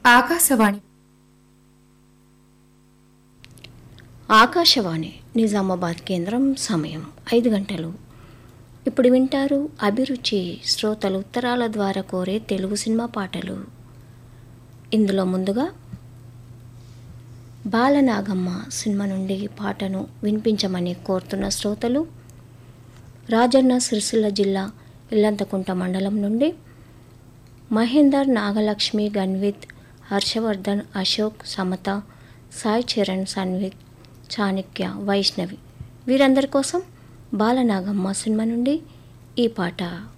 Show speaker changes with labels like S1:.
S1: ఆకాశవాణి
S2: ఆకాశవాణి నిజామాబాద్ కేంద్రం సమయం ఐదు గంటలు ఇప్పుడు వింటారు అభిరుచి శ్రోతలు ఉత్తరాల ద్వారా కోరే తెలుగు సినిమా పాటలు ఇందులో ముందుగా బాలనాగమ్మ సినిమా నుండి పాటను వినిపించమని కోరుతున్న శ్రోతలు రాజన్న సిరిసిల్ల జిల్లా ఇల్లంతకుంట మండలం నుండి మహేందర్ నాగలక్ష్మి గన్విత్ హర్షవర్ధన్ అశోక్ సమత సాయి చరణ్ సన్విత్ చాణక్య వైష్ణవి వీరందరి కోసం బాలనాగమ్మ సినిమా నుండి ఈ పాట